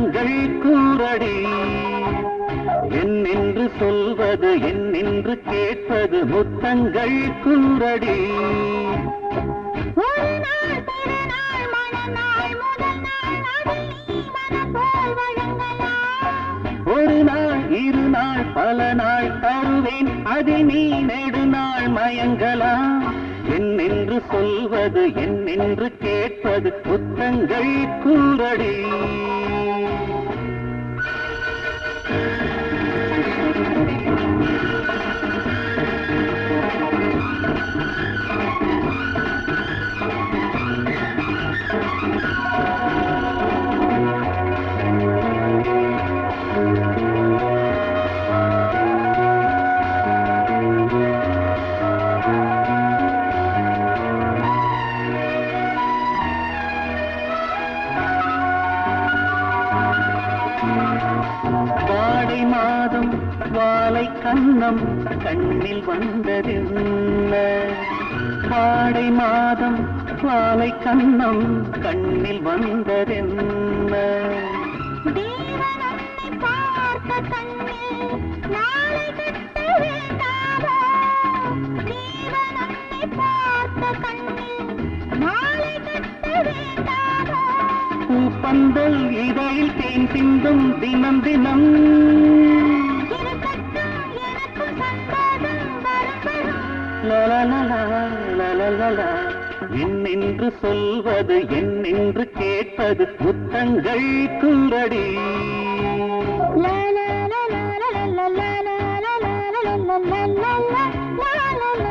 முத்தங்கள் கூறடி என்னென்று சொல்வது என்னென்று கேட்பது முத்தங்கள் கூறடி ஒரு நாள் திருநாள் மணநாள் முதல் நாள் அதில் நீ மனம் போல் வழங்கலாம் ஒரு நாள் இரு நாள் பல நாள் தருவேன் அதில் நீ நெடுநாள் மயங்கலாம் என்னென்று சொல்வது என்னென்று கேட்பது முத்தங்கள் கூறடி வாடை மாதம் வாலை கண்ணம் கண்ணில் வந்ததென்ன வாடை மாதம் வாலை கண்ணம் கண்ணில் வந்ததென்ன தேவன் உன்னை பார்த்த கண்ணில் நாளை கட்ட வேண்டாமோ தேவன் உன்னை பார்த்த கண்ணில் நாளை கட்ட வேண்டாமோ பூப்பந்தல் இதழில் தேன் சிந்தும் தினம் தினம் இருக்கட்டும் எனக்கும் சந்தோஷம் வரும் வரும் லலலலா, லலலலா. என்னென்று சொல்வது என்னென்று கேட்பது முத்தங்கள் கூறடி லா லா லா லா லா லா லா லா லா லா லா லா லா லா லா லா லா.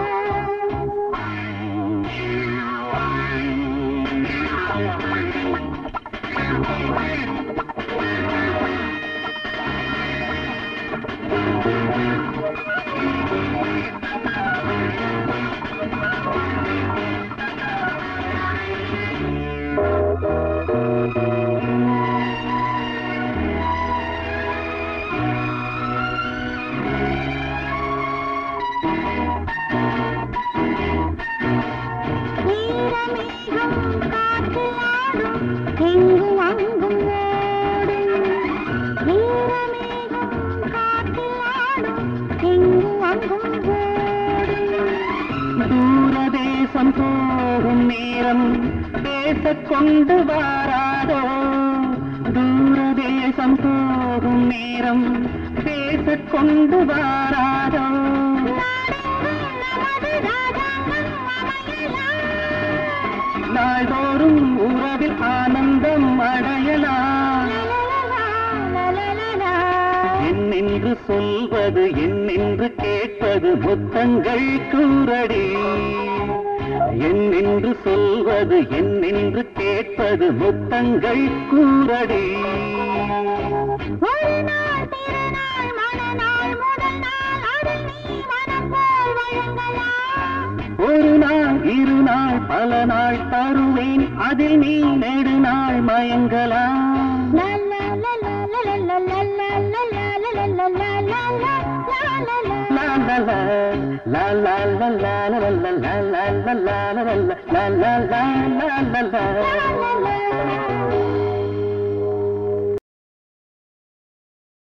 ஈரமேகம் காற்றில் ஆடும், எங்கும் அங்கும் ஓடும். ஈரமேகம் காற்றில் ஆடும், எங்கும் அங்கும் ஓடும். தூரதேசம் போகும் நேரம் பேசக் கொண்டு வாராதோ தூரதேசம் போகும் நேரம் பேசக் கொண்டு வாராதோ நாடெங்கும் நமது ராஜாங்கம் அமையலாம். நாள்தோறும் உறவில் ஆனந்தம் அடையலாம் லலலலா, லலலலா. என்னென்று சொல்வது என்னென்று கேட்பது முத்தங்கள் கூறடி என்னென்று சொல்வது என்னென்று கேட்பது முத்தங்கள் கூறடி ஒரு நாள் திருநாள் மணநாள் முதல் நாள் அதில் நீ மனம் போல் வழங்கலாம் ஒரு நாள் இரு நாள் பல நாள் தருவேன் அதில் நீ நெடுநாள் மயங்கலாம் லா லா லா லா லா லா லா லா லா லா லா லா லா லா லா லா லா லா. La la la la la la la la la la la la la la la la la la la la லா லா லா